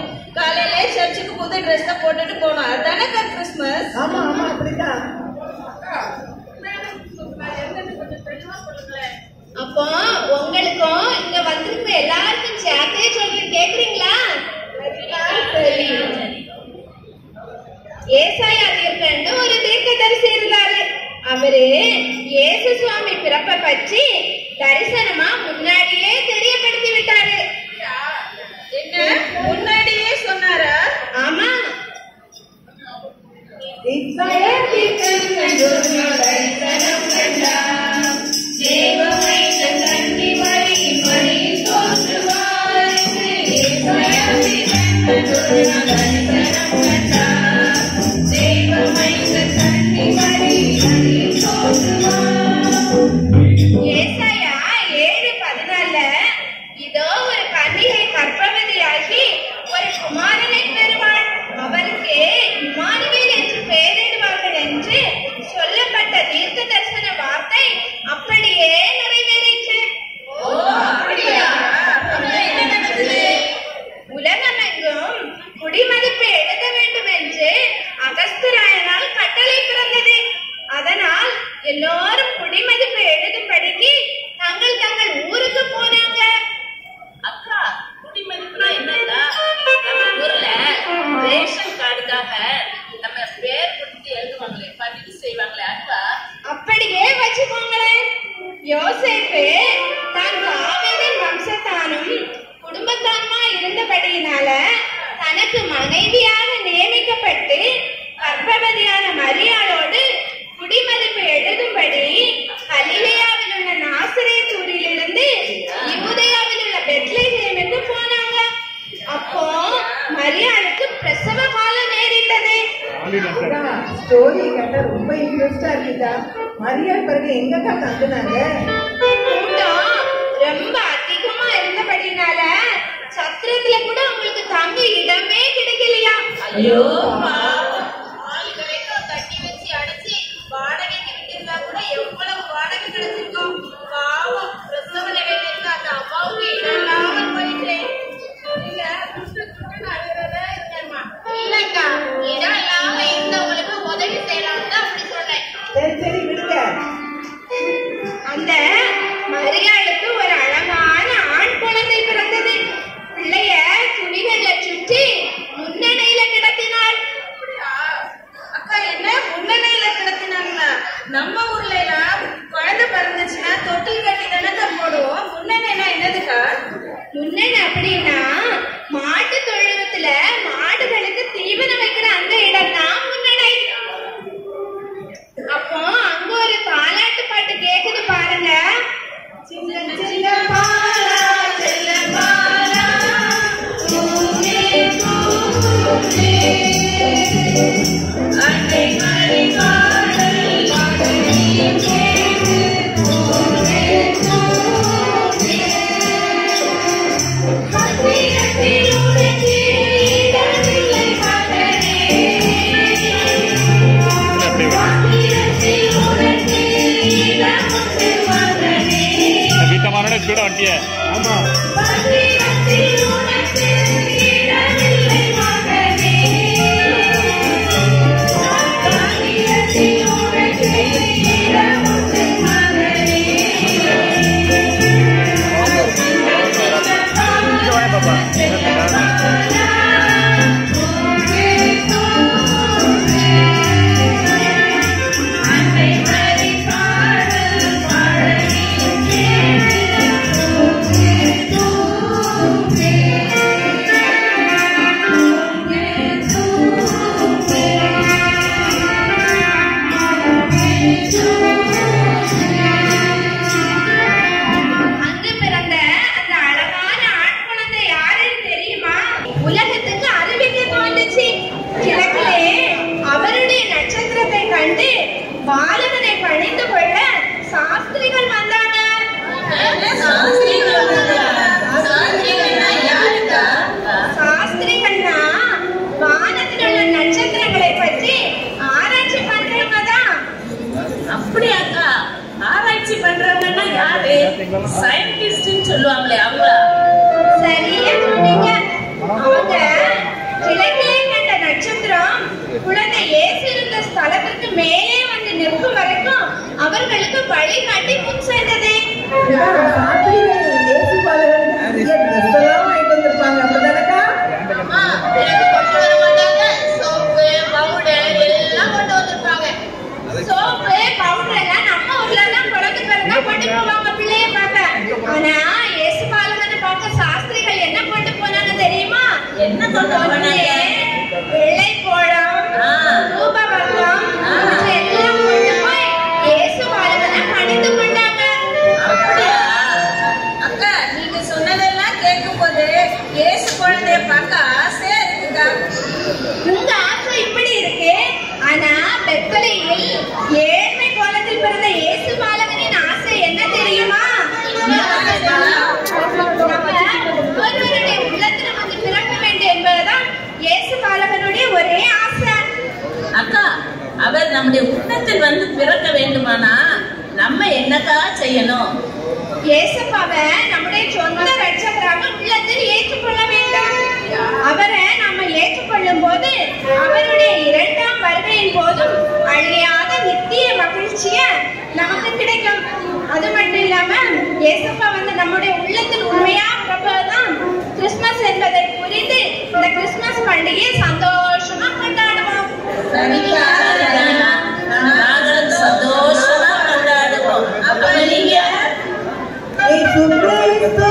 காலையில சர்ச்சுக்கு புது ட்ரெஸ் தான் போட்டுட்டு போனோம் அதுதானக்கா கிறிஸ்மஸ் ஆமா ஆமா அப்படிதான் அப்போ உங்களுக்கும் இங்க வந்திருக்கிற எல்லாருக்கும் சேர்த்தே சொல்றேன் கேக்குறீங்களா சரி ஏசாயா தீர்க்கன்னு ஒரு தீர்க்கதரிசி இருந்தாரு அவரு இயேசு சுவாமி பிறப்பை பற்றி தரிசனமா முன்னாடியே தெரியப்படுத்தி விட்டாரு என்ன முன்னாடியே சொன்னாரா ஆமா இஸ்ராயேல் ஏசாயா ஏழு பதினால இதோ ஒரு கன்னிகை கர்ப்பவதியாகி ஒரு குமாரனை பெறுவாள் அவருக்கு இம்மானுவேல் என்று பெயரிடுவார்கள் என்று சொல்லப்பட்ட தீர்க்க தரிசன வார்த்தை அப்படியே நிறைவேறிற்று என்ன நடந்தது உலகமெங்கும் குடிமதிப்பு எழுத வேண்டும் என்று அகஸ்தராயனால் கட்டளை பிறந்தது அதனால் எல்லோரும் குடிமதிப்பு எழுதும்படிக்கு தங்கள் தங்கள் ஊருக்கு போனாங்க அக்கா குடிமதிப்புனா என்னக்கா நம்ம ஊர்ல ரேஷன் கார்டுக்காக நம்ம பேர் கொடுத்து எழுதுவாங்களே பதிவு செய்வாங்களே அக்கா அப்படியே வச்சுக்கோங்களேன் யோசேப்பு தான் தாவீதின் வம்சத்தானும் குடும்பத்தானுமா இருந்தபடியினால தனக்கு மனைவியாக நியமிக்கப்பட்டு கர்ப்பவதியான மரியாளோடு குடிமதிப்பு எழுதும்படி கலிலேயாவில் உள்ள நாசிரேத்தூரிலிருந்து யூதேயாவில் உள்ள பெத்லஹேமுக்கு போனாங்க அப்போ மரியாளுக்கு பிரசவ காலம் நேரிட்டது ஸ்டோரி கேட்டா ரொம்ப இன்ட்ரெஸ்டா இருக்குதா மரியாள் பிறகு எங்கக்கா தங்குனாங்க கூட்டம் ரொம்ப அதிகமா இருந்தபடினால சத்திரத்துல கூட உங்களுக்கு தங்க இடமே கிடைக்கலையா ஐயோ பாவம் ஆள் வரைக்கும் தட்டி வச்சு அடைச்சி வாடகைக்கு விட்டிருந்தா கூட எவ்வளவு வாடகை கிடைச்சிருக்கும் பாவம் பிரசவ நிலையில இருந்த அந்த அம்மாவுக்கு இல்லாம போயிட்டு இல்ல துட்டு துட்டு அழுகிறதா இருக்கேம்மா இல்லக்கா இடம் இல்லாம இருந்தவங்களுக்கு உதவி செய்யலாம்னு தான் அப்படி சொன்னேன் சரி சரி விடுங்க அந்த மரியாளுக்கு ஒரு அழகான ஆண் குழந்தை பிறந்தது பிள்ளைய துணிகள்ல சுற்றி முன்னணையில கிடத்தினாள் அக்கா என்ன முன்னணியில கிடத்தினாங்களா நம்ம ஊர்ல எல்லாம் குழந்தை பிறந்துச்சுன்னா தொட்டில் கட்டி தானே போடுவோம் முன்னணினா என்னதுக்கா முன்னணி அப்படின்னா மாட்டு தொழுவத்துல மாடுகளுக்கு தீவனம் வைக்கிற அந்த இடம் தான் முன்னணை அப்போ அங்க ஒரு தாலாட்டு பாட்டு கேக்குது பாருங்க சின்ன சின்ன பாலா செல்ல பாலா தூங்கே தூங்கே அன்னை மணி பாடல் பாடலில் கேட்டு தூங்கே தூங்கே மத்தியத்தில் உனக்கு இடமில்லை மகனே மத்தியத்தில் உனக்கு இடமுண்டு மகனே வீட்டமாரோட கூட வண்டிய ஆமா மத்தியத்தில் உனக்கு இடமில்லை மகனே மத்தியத்தில் உனக்கு இடமுண்டு மகனே அங்கு பிறந்த அந்த அழகான ஆண் குழந்தை யாருன்னு தெரியுமா உலகத்துக்கு அறிவிக்க தோன்றுச்சு கிழக்கிலே அவருடைய நட்சத்திரத்தை கண்டு பாலகனை பணிந்து கொள்ள சாஸ்திரிகள் வந்தாங்க சாஸ்திரிகள்னா வானத்தில் உள்ள நட்சத்திரங்களை பற்றி ஆராய்ச்சி பண்றவங்க தான் அப்படியாக்கா ஆராய்ச்சி பண்றவங்கன்னா யாரு சயின்டிஸ்ட்னு சொல்லுவாங்களே அவங்களா சரியா சொன்னீங்க அவங்க அவர்களுக்கு வழிகாட்டி முன் சென்றது சாத்திரிகள் இயேசு பாலகனுக்கு ட்ரெஸ் எல்லாம் வாங்கிட்டு வந்திருப்பாங்க அப்படிதானக்கா அம்மா, எனக்கு கொண்டு வர மாட்டாங்க சோப்பு பவுடர் எல்லாம் கொண்டு வந்திருப்பாங்க சோப்பு பவுடர் எல்லாம் நம்ம ஊர்ல தான் குழந்தை பிறந்தா கொண்டு போவாங்க பிள்ளைய பார்க்க ஆனா இயேசு பாலகனை பார்க்க சாஸ்திரிகள் என்ன கொண்டு போனாங்க தெரியுமா என்ன கொண்டு போனாங்க? வெள்ளை போழம் ஆ. ரூபவர்க்கம் எல்லாம் கொண்டு போய் இயேசு பாலகனை பணிந்து கொண்டாங்க அப்படியா அக்கா நீங்க சொன்னதெல்லாம் கேட்கும்போது இயேசு குழந்தைய பார்க்க ஆசையா இருக்குதா உங்க ஆசை இப்படி இருக்கு ஆனா பெத்தலையில் ஏழ்மை கோலத்தில் பிறந்த இயேசு பாலகனின் ஆசை என்ன தெரியுமா நம்ம ஒருவருடைய உள்ளத்தில் வந்து பிறக்க வேண்டும் என்பதுதான் இயேசு பாலகனுடைய ஒரே ஆசை அக்கா அவர் நம்முடைய உள்ளத்தில் வந்து பிறக்க வேண்டுமானா நம்ம என்னக்கா செய்யணும் இயேசப்பாவை நம்முடைய சொந்த ரட்சகராக உள்ளத்தில் ஏற்றுக்கொள்ள வேண்டும் அவரை நாம ஏற்றுக்கொள்ளும் போது அவருடைய இரண்டாம் வருகையின் போதும் அழியாத நித்திய மகிழ்ச்சிய நமக்கு கிடைக்கும் அது மட்டும் இல்லாம இயேசப்பா வந்து நம்முடைய உள்ளத்தில் உண்மையா பிறப்பதுதான் கிறிஸ்துமஸ் என்பதை புரிந்து இந்த கிறிஸ்துமஸ் பண்டிகையை சந்தோஷமா கொண்டாடுவோம் சரிக்கா சரிக்கா. நாங்களும் சந்தோஷமா கொண்டாடுவோம் அப்ப நீங்க இயேசு கிறிஸ்து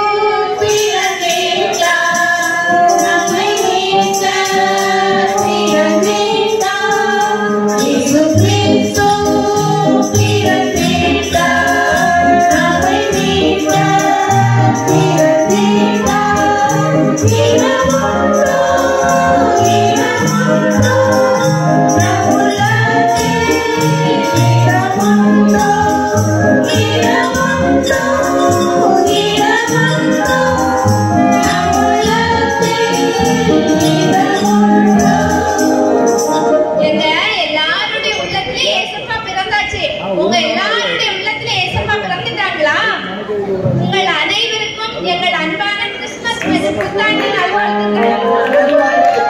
எங்க எல்லாருடைய உள்ளத்திலே ஏசப்பா பிறந்தாச்சு உங்க எல்லாருடைய உள்ளத்திலே ஏசப்பா பிறந்துட்டாங்களா உங்கள் அனைவருக்கும் எங்கள் அன்பான கிறிஸ்துமஸ் புத்தாண்டு நல்வாழ்த்துக்கள்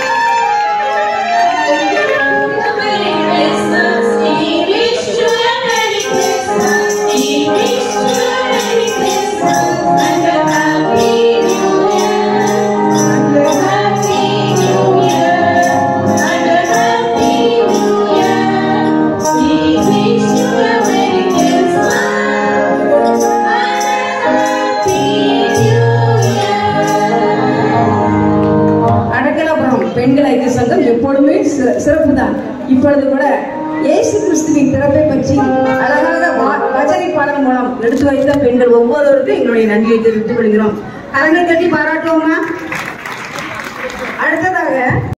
அடக்கலாபுரம் பெண்கள் ஐக்கிய சங்கம் எப்பொழுதுமே சிறப்பு தான் இப்பொழுது கூட இயேசு கிறிஸ்துவின் பிறப்பை பற்றி அழகாக வா- வசனை பாடல் மூலம் எடுத்து வைத்த பெண்கள் ஒவ்வொருவருக்கும் எங்களுடைய நன்றியை தெரிவித்துக் கொள்கிறோம் கரங்கள் கட்டி பாராட்டுவோமா அடுத்ததாக